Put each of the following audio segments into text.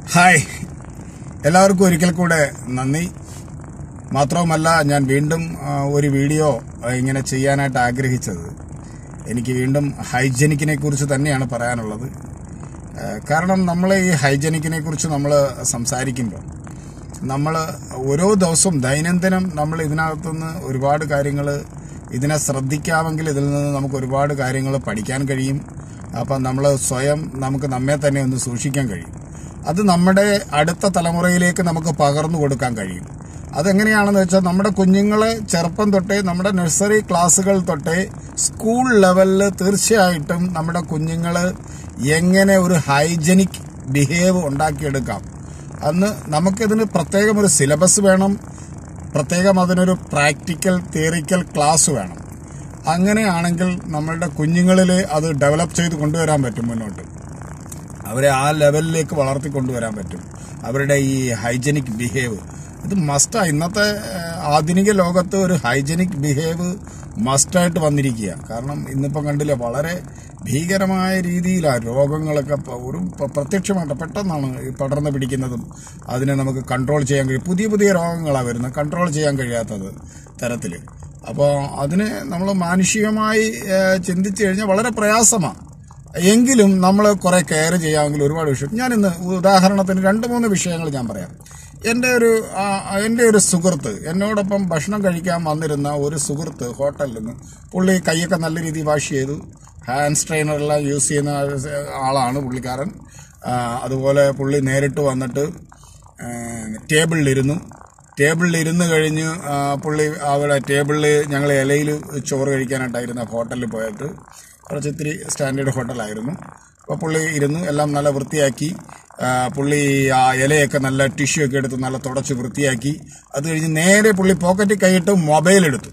hi എല്ലാവർക്കും ഒരിക്കൽ കൂടെ നന്ദി മാത്രവുമല്ല ഞാൻ വീണ്ടും ആ, ഒരു വീഡിയോ ആ, ഇങ്ങനെ ചെയ്യാനായിട്ട് ആഗ്രഹിച്ചത് എനിക്ക് വീണ്ടും ഹൈജനിക്കിനെ കുറിച്ച് തന്നെയാണ് പറയാനുള്ളത് ആ, കാരണം നമ്മൾ ഈ ഹൈജനിക്കിനെ കുറിച്ച് നമ്മൾ സംസാരിക്കുമ്പോൾ നമ്മൾ ഓരോ ദിവസവും ദൈനംദിനം നമ്മൾ ഇതിനകത്തുനിന്ന് ഒരുപാട് കാര്യങ്ങൾ ഇതിനെ ശ്രദ്ധിക്കാമെങ്കിൽ ഇതിൽ നിന്ന് നമുക്ക് ഒരുപാട് കാര്യങ്ങൾ പഠിക്കാൻ കഴിയും അപ്പം നമ്മൾ സ്വയം നമുക്ക് നമ്മെ തന്നെ ഒന്ന് സൂക്ഷിക്കാൻ കഴിയും അത് നമ്മുടെ അടുത്ത തലമുറയിലേക്ക് നമുക്ക് പകർന്നു കൊടുക്കാൻ കഴിയും അതെങ്ങനെയാണെന്ന് വെച്ചാൽ നമ്മുടെ കുഞ്ഞുങ്ങളെ ചെറുപ്പം തൊട്ടേ നമ്മുടെ നഴ്സറി ക്ലാസ്സുകൾ തൊട്ടേ സ്കൂൾ ലെവലിൽ തീർച്ചയായിട്ടും നമ്മുടെ കുഞ്ഞുങ്ങൾ എങ്ങനെ ഒരു ഹൈജനിക് ബിഹേവ് ഉണ്ടാക്കിയെടുക്കാം അന്ന് നമുക്കിതിന് പ്രത്യേകം ഒരു സിലബസ് വേണം പ്രത്യേകം അതിനൊരു പ്രാക്ടിക്കൽ തിയറിക്കൽ ക്ലാസ് വേണം അങ്ങനെയാണെങ്കിൽ നമ്മളുടെ കുഞ്ഞുങ്ങളിൽ അത് ഡെവലപ്പ് ചെയ്ത് കൊണ്ടുവരാൻ പറ്റും മുന്നോട്ട് അവരെ ആ ലെവലിലേക്ക് വളർത്തി കൊണ്ടുവരാൻ പറ്റും അവരുടെ ഈ ഹൈജനിക് ബിഹേവ് ഇത് മസ്റ്റാ ഇന്നത്തെ ഏഹ്, ആധുനിക ലോകത്ത് ഒരു ഹൈജനിക് ബിഹേവ് മസ്റ്റായിട്ട് വന്നിരിക്കുക കാരണം ഇന്നിപ്പം കണ്ടില്ല വളരെ ഭീകരമായ രീതിയിലാണ് രോഗങ്ങളൊക്കെ പ- ഒരു പ- പ്രത്യക്ഷമായിട്ട് പെട്ടെന്നാണ് ഈ പടർന്നു പിടിക്കുന്നതും അതിനെ നമുക്ക് കൺട്രോൾ ചെയ്യാൻ കഴിയും പുതിയ പുതിയ രോഗങ്ങളാണ് വരുന്നത് കൺട്രോൾ ചെയ്യാൻ കഴിയാത്തത് തരത്തിൽ അപ്പോൾ അതിന് നമ്മൾ മാനുഷികമായി ഏഹ്, ചിന്തിച്ചു കഴിഞ്ഞാൽ വളരെ പ്രയാസമാണ് എങ്കിലും നമ്മൾ കുറെ കെയർ ചെയ്യാമെങ്കിൽ ഒരുപാട് വിഷയം ഞാൻ ഇന്ന് ഉദാഹരണത്തിന് രണ്ട് മൂന്ന് വിഷയങ്ങൾ ഞാൻ പറയാം എൻ്റെ ഒരു ആ, എൻ്റെ ഒരു സുഹൃത്ത് എന്നോടൊപ്പം ഭക്ഷണം കഴിക്കാൻ വന്നിരുന്ന ഒരു സുഹൃത്ത് ഹോട്ടലിൽ നിന്ന് പുള്ളി കൈയൊക്കെ നല്ല രീതിയിൽ വാഷ് ചെയ്തു ഹാൻഡ് സ്ട്രെയിനറെല്ലാം യൂസ് ചെയ്യുന്ന ആളാണ് പുള്ളിക്കാരൻ ആ, അതുപോലെ പുള്ളി നേരിട്ട് വന്നിട്ട് ടേബിളിലിരുന്നു ടേബിളിൽ ഇരുന്ന് കഴിഞ്ഞ് ആ, പുള്ളി അവിടെ ടേബിളിൽ ഞങ്ങൾ ഇലയിൽ ചോറ് കഴിക്കാനായിട്ടായിരുന്നു ഹോട്ടലിൽ പോയിട്ട് കുറച്ച് ഇത്തിരി സ്റ്റാൻഡേർഡ് ഹോട്ടലായിരുന്നു അപ്പോൾ പുള്ളി ഇരുന്നു എല്ലാം നല്ല വൃത്തിയാക്കി ആ, പുള്ളി ആ ഇലയൊക്കെ നല്ല ടിഷ്യൂ ഒക്കെ എടുത്ത് നല്ല തുടച്ച് വൃത്തിയാക്കി അത് കഴിഞ്ഞ് നേരെ പുള്ളി പോക്കറ്റിൽ കൈയിട്ട് മൊബൈൽ എടുത്തു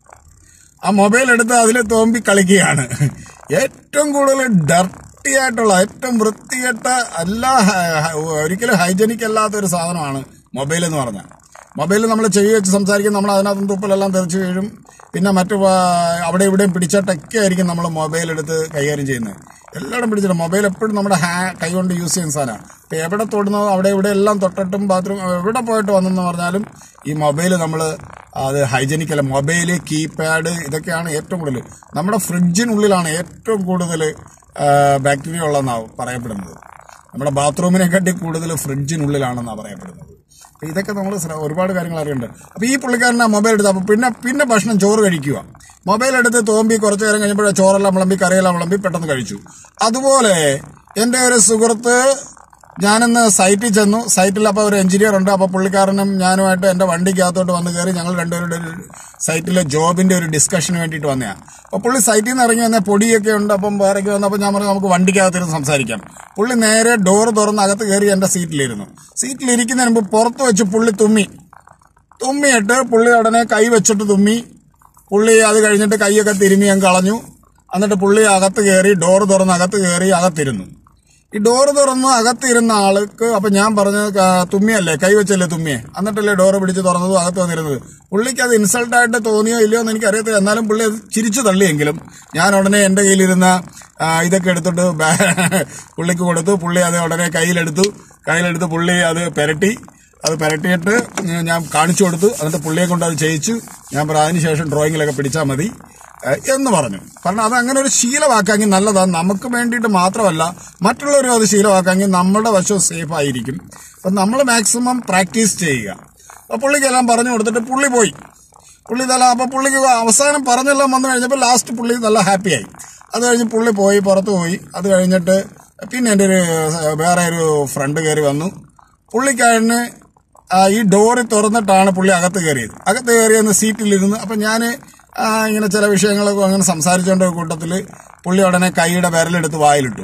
ആ മൊബൈൽ എടുത്ത് അതിൽ തോമ്പി കളിക്കുകയാണ് ഏറ്റവും കൂടുതൽ ഡർട്ടി ആയിട്ടുള്ള ഏറ്റവും വൃത്തികെട്ട എല്ലാ ഹ- ഹ- ഒരിക്കലും ഹൈജനിക് അല്ലാത്ത ഒരു സാധനമാണ് മൊബൈൽ എന്ന് പറഞ്ഞാൽ മൊബൈൽ നമ്മൾ ചെവി വെച്ച് സംസാരിക്കും നമ്മൾ അതിനകത്ത് തുപ്പലെല്ലാം തെറിച്ച് വീഴും പിന്നെ മറ്റു ആ, അവിടെ ഇവിടെയും പിടിച്ചിട്ടൊക്കെ ആയിരിക്കും നമ്മൾ മൊബൈൽ എടുത്ത് കൈകാര്യം ചെയ്യുന്നത് എല്ലായിടും പിടിച്ചിട്ട് മൊബൈൽ എപ്പോഴും നമ്മുടെ ഹാ കൈ കൊണ്ട് യൂസ് ചെയ്യുന്ന സാധനമാണ് ഇപ്പം എവിടെ തൊടുന്നോ അവിടെ ഇവിടെ എല്ലാം തൊട്ടിട്ടും ബാത്റൂം എവിടെ പോയിട്ട് വന്നെന്ന് പറഞ്ഞാലും ഈ മൊബൈൽ നമ്മൾ അത് ഹൈജനിക് അല്ല മൊബൈൽ കീപാഡ് ഇതൊക്കെയാണ് ഏറ്റവും കൂടുതൽ നമ്മുടെ ഫ്രിഡ്ജിനുള്ളിലാണ് ഏറ്റവും കൂടുതൽ ബാക്ടീരിയ ഉള്ളതെന്നാണ് പറയപ്പെടുന്നത് നമ്മുടെ ബാത്റൂമിനെക്കാട്ടി കൂടുതൽ ഫ്രിഡ്ജിനുള്ളിലാണെന്നാണ് പറയപ്പെടുന്നത് അപ്പൊ ഇതൊക്കെ നമ്മൾ ഒരുപാട് കാര്യങ്ങൾ അറിയുന്നുണ്ട് അപ്പൊ ഈ പുള്ളിക്കാരൻ ആ മൊബൈൽ എടുത്ത് അപ്പൊ പിന്നെ പിന്നെ ഭക്ഷണം ചോറ് കഴിക്കുക മൊബൈൽ എടുത്ത് തോമ്പി കുറച്ചു നേരം കഴിഞ്ഞപ്പോൾ ചോറെല്ലാം വിളമ്പി കറിയെല്ലാം വിളമ്പി പെട്ടെന്ന് കഴിച്ചു അതുപോലെ എൻ്റെ ഒരു സുഹൃത്ത് ഞാനിന്ന് സൈറ്റിൽ ചെന്നു സൈറ്റിൽ അപ്പോൾ ഒരു എഞ്ചിനീയർ ഉണ്ട് അപ്പോൾ പുള്ളിക്കാരനും ഞാനുമായിട്ട് എൻ്റെ വണ്ടിക്കകത്തോട്ട് വന്ന് കയറി ഞങ്ങൾ രണ്ടുപേരുടെ ഒരു സൈറ്റിലെ ജോബിന്റെ ഒരു ഡിസ്കഷന് വേണ്ടിയിട്ട് വന്നതാണ് അപ്പോൾ പുള്ളി സൈറ്റിൽ നിന്ന് ഇറങ്ങി വന്ന പൊടിയൊക്കെ ഉണ്ട് അപ്പം വേറെയൊക്കെ വന്നപ്പോൾ ഞാൻ പറഞ്ഞു നമുക്ക് വണ്ടിക്കകത്തിരുന്ന് സംസാരിക്കാം പുള്ളി നേരെ ഡോർ തുറന്ന് അകത്ത് കയറി എൻ്റെ സീറ്റിലിരുന്നു സീറ്റിലിരിക്കുന്നതിന് മുമ്പ് പുറത്ത് വെച്ച് പുള്ളി തുമ്മി തുമ്മിയിട്ട് പുള്ളി ഉടനെ കൈ വെച്ചിട്ട് തുമ്മി പുള്ളി അത് കഴിഞ്ഞിട്ട് കൈയൊക്കെ തിരുമ്മി ഞാൻ കളഞ്ഞു എന്നിട്ട് പുള്ളി അകത്ത് കയറി ഡോർ തുറന്ന് അകത്ത് കയറി അകത്തിരുന്നു ഈ ഡോറ് തുറന്ന് അകത്തിരുന്ന ആൾക്ക് അപ്പൊ ഞാൻ പറഞ്ഞ തുമ്മിയല്ലേ കൈ വെച്ചല്ലേ തുമ്മിയെ എന്നിട്ടല്ലേ ഡോറ് പിടിച്ച് തുറന്നതും അകത്ത് വന്നിരുന്നത് പുള്ളിക്ക് അത് ഇൻസൾട്ട് ആയിട്ട് തോന്നിയോ ഇല്ലയോ എന്ന് എനിക്കറിയത്തില്ല എന്നാലും പുള്ളി അത് ചിരിച്ചു തള്ളിയെങ്കിലും ഞാൻ ഉടനെ എന്റെ കയ്യിലിരുന്ന ആ, ഇതൊക്കെ എടുത്തിട്ട് ബാ- പുള്ളിക്ക് കൊടുത്തു പുള്ളി അത് ഉടനെ കയ്യിലെടുത്തു കയ്യിലെടുത്ത് പുള്ളി അത് പെരട്ടി അത് പെരട്ടിയിട്ട് ഞാൻ കാണിച്ചു കൊടുത്തു എന്നിട്ട് പുള്ളിയെ കൊണ്ട് അത് ചെയ്യിച്ചു ഞാൻ പറഞ്ഞു അതിനുശേഷം ഡ്രോയിങ്ങിലൊക്കെ പിടിച്ചാൽ മതി ഏഹ് എന്ന് പറഞ്ഞു കാരണം അത് അങ്ങനെ ഒരു ശീലമാക്കാമെങ്കിൽ നല്ലതാണ് നമുക്ക് വേണ്ടിയിട്ട് മാത്രമല്ല മറ്റുള്ളവരും അത് ശീലമാക്കാമെങ്കിൽ നമ്മുടെ വശവും സേഫ് ആയിരിക്കും അപ്പം നമ്മൾ മാക്സിമം പ്രാക്ടീസ് ചെയ്യുക അപ്പോൾ പുള്ളിക്കെല്ലാം പറഞ്ഞു കൊടുത്തിട്ട് പുള്ളി പോയി പുള്ളി ഇതെല്ലാം അപ്പോൾ പുള്ളിക്ക് അവസാനം പറഞ്ഞെല്ലാം വന്നു കഴിഞ്ഞപ്പോൾ ലാസ്റ്റ് പുള്ളി നല്ല ഹാപ്പിയായി അത് കഴിഞ്ഞ് പുള്ളി പോയി പുറത്ത് പോയി അത് കഴിഞ്ഞിട്ട് പിന്നെ എൻ്റെ ഒരു വേറെ ഒരു ഫ്രണ്ട് കയറി വന്നു പുള്ളിക്കാരന് ആ, ഈ ഡോറ് തുറന്നിട്ടാണ് പുള്ളി അകത്ത് കയറിയത് അകത്ത് കയറിയെന്ന് സീറ്റിലിരുന്ന് അപ്പം ഞാൻ ഇങ്ങനെ ചില വിഷയങ്ങളൊക്കെ അങ്ങനെ സംസാരിച്ചുകൊണ്ട് കൂട്ടത്തിൽ പുള്ളി ഉടനെ കൈയുടെ വിരലെടുത്ത് വായിലിട്ടു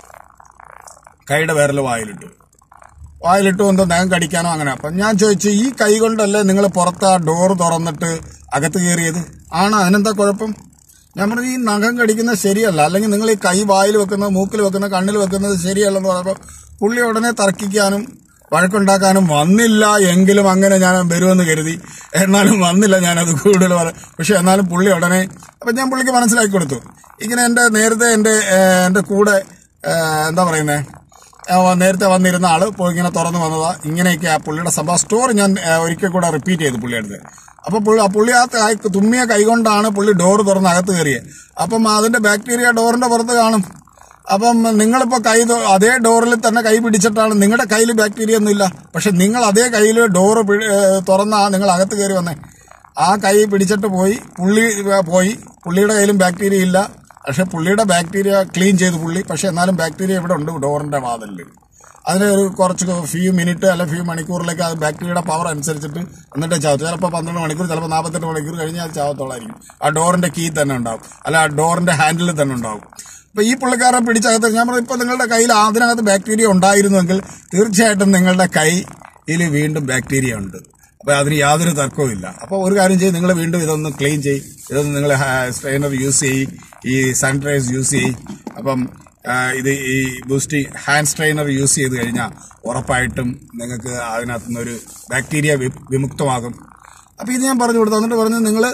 കൈയുടെ വിരൽ വായിലിട്ടു വായിലിട്ടു എന്തോ നഖം കടിക്കാനോ അങ്ങനെ അപ്പം ഞാൻ ചോദിച്ചു ഈ കൈ കൊണ്ടല്ലേ നിങ്ങൾ പുറത്ത് ആ ഡോറ് തുറന്നിട്ട് അകത്ത് കയറിയത് ആണ് അതിനെന്താ കുഴപ്പം ഞാൻ പറഞ്ഞു ഈ നഖം കടിക്കുന്നത് ശരിയല്ല അല്ലെങ്കിൽ നിങ്ങൾ ഈ കൈ വായിൽ വെക്കുന്നത് മൂക്കിൽ വെക്കുന്നത് കണ്ണിൽ വെക്കുന്നത് ശരിയല്ലെന്ന് പറഞ്ഞപ്പോൾ പുള്ളി ഉടനെ തർക്കിക്കാനും വഴക്കുണ്ടാക്കാനും വന്നില്ല എങ്കിലും അങ്ങനെ ഞാൻ വരുമെന്ന് കരുതി എന്നാലും വന്നില്ല ഞാനത് കൂടുതൽ പറ- പക്ഷെ എന്നാലും പുള്ളി ഉടനെ അപ്പം ഞാൻ പുള്ളിക്ക് മനസ്സിലാക്കി കൊടുത്തു ഇങ്ങനെ എൻ്റെ നേരത്തെ എൻ്റെ ഏഹ്, എൻ്റെ കൂടെ ഏഹ്, എന്താ പറയുന്നത് ആ, നേരത്തെ വന്നിരുന്ന ആള് ഇപ്പോൾ ഇങ്ങനെ തുറന്നു വന്നതാ ഇങ്ങനെയൊക്കെ ആ പുള്ളിയുടെ സംഭവം സ്റ്റോറി ഞാൻ ആ, ഒരിക്കൽ കൂടെ റിപ്പീറ്റ് ചെയ്തു പുള്ളിയെടുത്ത് അപ്പൊ പുള്ളി ആ പുള്ളി ആ കൈ- തുമ്മിയ കൈകൊണ്ടാണ് പുള്ളി ഡോർ തുറന്ന് അകത്ത് കയറിയത് അപ്പം അതിന്റെ ബാക്ടീരിയ ഡോറിന്റെ പുറത്ത് കാണും അപ്പം നിങ്ങളിപ്പോ കൈ തൊ- അതേ ഡോറിൽ തന്നെ കൈ പിടിച്ചിട്ടാണ് നിങ്ങളുടെ കയ്യിൽ ബാക്ടീരിയ ഒന്നും ഇല്ല പക്ഷെ നിങ്ങൾ അതേ കയ്യിൽ ഡോറ് തുറന്നാ നിങ്ങൾ അകത്ത് കയറി വന്നേ ആ കൈ പിടിച്ചിട്ട് പോയി പുള്ളി ഏ, പോയി പുള്ളിയുടെ കയ്യിലും ബാക്ടീരിയ ഇല്ല പക്ഷെ പുള്ളിയുടെ ബാക്ടീരിയ ക്ലീൻ ചെയ്തു പുള്ളി പക്ഷെ എന്നാലും ബാക്ടീരിയ ഇവിടെ ഉണ്ട് ഡോറിന്റെ വാതിലിൽ അതിന് ഒരു കുറച്ച് ഫ്യൂ മിനിറ്റ് അല്ലെ ഫ്യൂ മണിക്കൂറിലേക്ക് അത് ബാക്ടീരിയയുടെ പവർ അനുസരിച്ചിട്ട് എന്നിട്ട് ചാവും ചിലപ്പോൾ പന്ത്രണ്ട് മണിക്കൂർ ചിലപ്പോൾ നാൽപ്പത്തെട്ട് മണിക്കൂർ കഴിഞ്ഞാൽ അത് ചാവത്തോളായിരിക്കും ആ ഡോറിന്റെ കീ തന്നെ ഉണ്ടാവും അല്ല ആ ഡോറിന്റെ ഹാൻഡിൽ തന്നെ ഉണ്ടാവും അപ്പൊ ഈ പുള്ളിക്കാരനെ പിടിച്ചകത്ത് ഞാൻ പറഞ്ഞു ഇപ്പൊ നിങ്ങളുടെ കയ്യിൽ അതിനകത്ത് ബാക്ടീരിയ ഉണ്ടായിരുന്നുവെങ്കിൽ തീർച്ചയായിട്ടും നിങ്ങളുടെ കയ്യിൽ വീണ്ടും ബാക്ടീരിയ ഉണ്ട് അപ്പൊ അതിന് യാതൊരു തർക്കവും ഇല്ല അപ്പൊ ഒരു കാര്യം ചെയ്യും നിങ്ങൾ വീണ്ടും ഇതൊന്ന് ക്ലീൻ ചെയ്യും ഇതൊന്ന് നിങ്ങൾ സ്ട്രെയിനർ യൂസ് ചെയ്യും ഈ സാനിറ്റൈസ് യൂസ് ചെയ്യും അപ്പം ആ, ഇത് ഈ ബൂസ്റ്റ് ഹാൻഡ് സ്ട്രെയിനർ യൂസ് ചെയ്ത് കഴിഞ്ഞാൽ ഉറപ്പായിട്ടും നിങ്ങൾക്ക് അതിനകത്ത് നിന്നൊരു ബാക്ടീരിയ വി- വിമുക്തമാകും അപ്പൊ ഇത് ഞാൻ പറഞ്ഞു കൊടുത്തു എന്നിട്ട് പറഞ്ഞു നിങ്ങൾ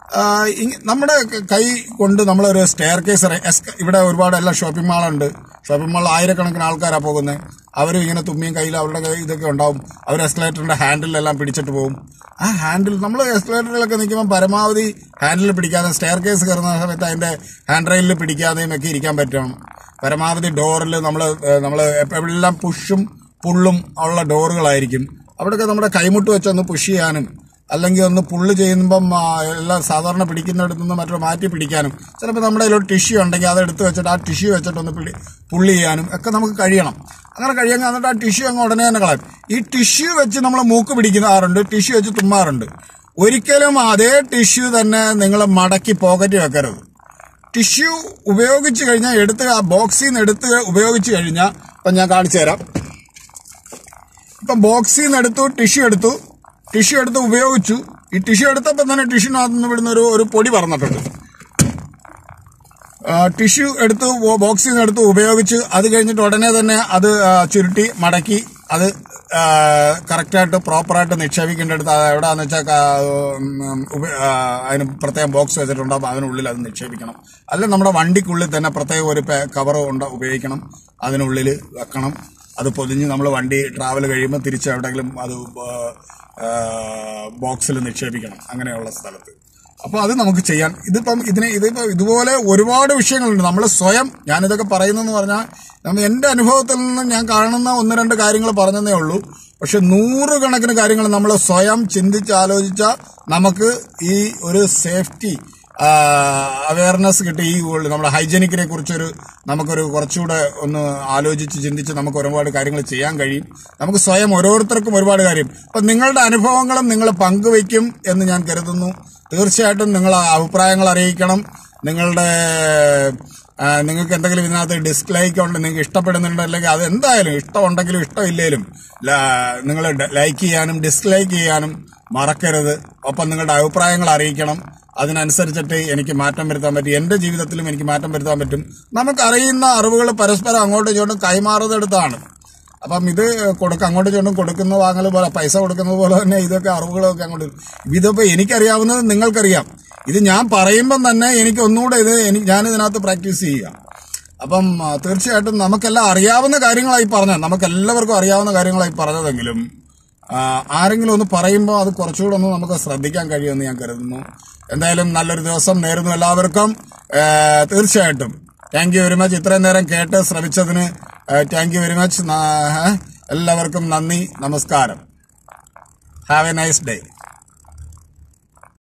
നമ്മുടെ ക- കൈ കൊണ്ട് നമ്മളൊരു സ്റ്റെയർ കേസ് ഇവിടെ ഒരുപാട് എല്ലാ ഷോപ്പിംഗ് മാളുണ്ട് ഷോപ്പിംഗ് മാളിൽ ആയിരക്കണക്കിന് ആൾക്കാരാണ് പോകുന്നത് അവരും ഇങ്ങനെ തുമ്മിയും കയ്യിൽ അവരുടെ കൈ ഇതൊക്കെ ഉണ്ടാവും അവർ എസ്കലേറ്ററിന്റെ ഹാൻഡിലെല്ലാം പിടിച്ചിട്ട് പോകും ആ ഹാൻഡിൽ നമ്മൾ എസ്കലേറ്ററിലൊക്കെ നിൽക്കുമ്പോൾ പരമാവധി ഹാൻഡിൽ പിടിക്കാതെ സ്റ്റെയർ കേസ് കയറുന്ന സമയത്ത് അതിന്റെ ഹാൻഡ് റെയിലിൽ പിടിക്കാതെയും ഒക്കെ ഇരിക്കാൻ പറ്റണം പരമാവധി ഡോറിൽ നമ്മൾ നമ്മൾ എല്ലാം പുഷും പുള്ളും ഉള്ള ഡോറുകളായിരിക്കും അവിടെയൊക്കെ നമ്മുടെ കൈമുട്ട് വെച്ചൊന്ന് പുഷ് ചെയ്യാനും അല്ലെങ്കിൽ ഒന്ന് പുള്ള് ചെയ്യുമ്പം ആ, എല്ലാം സാധാരണ പിടിക്കുന്നിടത്ത് നിന്ന് മറ്റൊരു മാറ്റി പിടിക്കാനും ചിലപ്പോൾ നമ്മുടെ കയ്യിൽ ഒരു ടിഷ്യൂ ഉണ്ടെങ്കിൽ അത് എടുത്ത് വെച്ചിട്ട് ആ ടിഷ്യൂ വെച്ചിട്ട് ഒന്ന് പിടി പുള്ളി ചെയ്യാനും ഒക്കെ നമുക്ക് കഴിയണം അങ്ങനെ കഴിയാമെങ്കിൽ എന്നിട്ട് ആ ടിഷ്യൂ അങ്ങ് ഉടനെ തന്നെ കളയും ഈ ടിഷ്യൂ വെച്ച് നമ്മൾ മൂക്ക് പിടിക്കാറുണ്ട് ടിഷ്യൂ വെച്ച് തുമ്മാറുണ്ട് ഒരിക്കലും അതേ ടിഷ്യൂ തന്നെ നിങ്ങൾ മടക്കി പോക്കറ്റ് വെക്കരുത് ടിഷ്യൂ ഉപയോഗിച്ച് കഴിഞ്ഞാൽ എടുത്ത് ആ ബോക്സിൽ നിന്ന് എടുത്ത് ഉപയോഗിച്ച് കഴിഞ്ഞാൽ ഇപ്പം ഞാൻ കാണിച്ചു തരാം ഇപ്പം ബോക്സിൽ നിന്ന് എടുത്തു ടിഷ്യൂ എടുത്തു ടിഷ്യൂ എടുത്ത് ഉപയോഗിച്ചു ഈ ടിഷ്യൂ എടുത്തപ്പോൾ തന്നെ ടിഷ്യൂനകത്ത് നിന്ന് വിടുന്ന ഒരു ഒരു പൊടി പറഞ്ഞിട്ടുണ്ട് ടിഷ്യൂ എടുത്ത് ബോ- ബോക്സിൽ നിന്ന് എടുത്ത് ഉപയോഗിച്ച് അത് കഴിഞ്ഞിട്ട് ഉടനെ തന്നെ അത് ആ, ചുരുട്ടി മടക്കി അത് കറക്റ്റായിട്ട് പ്രോപ്പറായിട്ട് നിക്ഷേപിക്കേണ്ടടുത്ത് അത് എവിടെയാന്ന് വെച്ചാൽ അതിന് പ്രത്യേകം ബോക്സ് വെച്ചിട്ടുണ്ടാവും അതിനുള്ളിൽ അത് നിക്ഷേപിക്കണം അല്ല നമ്മുടെ വണ്ടിക്കുള്ളിൽ തന്നെ പ്രത്യേക ഒരു കവർ ഉണ്ട് ഉപയോഗിക്കണം അതിനുള്ളിൽ വെക്കണം അത് പൊതിഞ്ഞ് നമ്മൾ വണ്ടി ട്രാവൽ കഴിയുമ്പോൾ തിരിച്ച് എവിടെയെങ്കിലും അത് ബോക്സിൽ നിക്ഷേപിക്കണം അങ്ങനെയുള്ള സ്ഥലത്ത് അപ്പോൾ അത് നമുക്ക് ചെയ്യാൻ ഇതിപ്പം ഇതിന് ഇതിപ്പോ ഇതുപോലെ ഒരുപാട് വിഷയങ്ങളുണ്ട് നമ്മൾ സ്വയം ഞാനിതൊക്കെ പറയുന്നെന്ന് പറഞ്ഞാൽ നമ്മ എന്റെ അനുഭവത്തിൽ നിന്ന് ഞാൻ കാണുന്ന ഒന്ന് രണ്ട് കാര്യങ്ങൾ പറഞ്ഞതേ ഉള്ളൂ പക്ഷെ നൂറുകണക്കിന് കാര്യങ്ങൾ നമ്മൾ സ്വയം ചിന്തിച്ച് ആലോചിച്ചാൽ നമുക്ക് ഈ ഒരു സേഫ്റ്റി അവയർനെസ് കിട്ടി ഈ ഉള്ള- നമ്മുടെ ഹൈജനിക്കിനെ കുറിച്ചൊരു നമുക്കൊരു കുറച്ചുകൂടെ ഒന്ന് ആലോചിച്ച് ചിന്തിച്ച് നമുക്ക് ഒരുപാട് കാര്യങ്ങൾ ചെയ്യാൻ കഴിയും നമുക്ക് സ്വയം ഓരോരുത്തർക്കും ഒരുപാട് കാര്യം അപ്പൊ നിങ്ങളുടെ അനുഭവങ്ങളും നിങ്ങൾ പങ്കുവയ്ക്കും എന്ന് ഞാൻ കരുതുന്നു തീർച്ചയായിട്ടും നിങ്ങൾ അഭിപ്രായങ്ങൾ അറിയിക്കണം നിങ്ങളുടെ ആ, നിങ്ങൾക്ക് എന്തെങ്കിലും ഇതിനകത്ത് ഡിസ്ലൈക്ക് ഉണ്ട് നിങ്ങൾക്ക് ഇഷ്ടപ്പെടുന്നുണ്ട് അല്ലെങ്കിൽ അത് എന്തായാലും ഇഷ്ടമുണ്ടെങ്കിലും ഇഷ്ടമില്ലേലും നിങ്ങൾ ലൈക്ക് ചെയ്യാനും ഡിസ്ലൈക്ക് ചെയ്യാനും മറക്കരുത് ഒപ്പം നിങ്ങളുടെ അഭിപ്രായങ്ങൾ അറിയിക്കണം അതിനനുസരിച്ചിട്ട് എനിക്ക് മാറ്റം വരുത്താൻ പറ്റും എന്റെ ജീവിതത്തിലും എനിക്ക് മാറ്റം വരുത്താൻ പറ്റും നമുക്കറിയുന്ന അറിവുകൾ പരസ്പരം അങ്ങോട്ടും ഇങ്ങോട്ടും കൈമാറുന്നിടത്താണ് അപ്പം ഇത് കൊടുക്ക അങ്ങോട്ടും ഇങ്ങോട്ടും കൊടുക്കുന്ന വാങ്ങൽ പോലെ പൈസ കൊടുക്കുന്നത് പോലെ തന്നെ ഇതൊക്കെ അറിവുകളൊക്കെ അങ്ങോട്ട് ഇതിപ്പോ എനിക്കറിയാവുന്നത് നിങ്ങൾക്കറിയാം ഇത് ഞാൻ പറയുമ്പം തന്നെ എനിക്ക് ഒന്നുകൂടെ ഇത് എനിക്ക് ഞാൻ ഇതിനകത്ത് പ്രാക്ടീസ് ചെയ്യുക അപ്പം ആ, തീർച്ചയായിട്ടും നമുക്കെല്ലാം അറിയാവുന്ന കാര്യങ്ങളായി പറഞ്ഞ നമുക്കെല്ലാവർക്കും അറിയാവുന്ന കാര്യങ്ങളായി പറഞ്ഞതെങ്കിലും ആ, ആരെങ്കിലും ഒന്ന് പറയുമ്പോൾ അത് കുറച്ചുകൂടെ ഒന്ന് നമുക്ക് ശ്രദ്ധിക്കാൻ കഴിയുമെന്ന് ഞാൻ കരുതുന്നു എന്തായാലും നല്ലൊരു ദിവസം നേരുന്നു എല്ലാവർക്കും ഏ, തീർച്ചയായിട്ടും താങ്ക് യു വെരി മച്ച് ഇത്രയും നേരം കേട്ട് ശ്രമിച്ചതിന് താങ്ക് യു വെരി മച്ച് എല്ലാവർക്കും നന്ദി നമസ്കാരം ഹാവ് എ നൈസ് ഡേ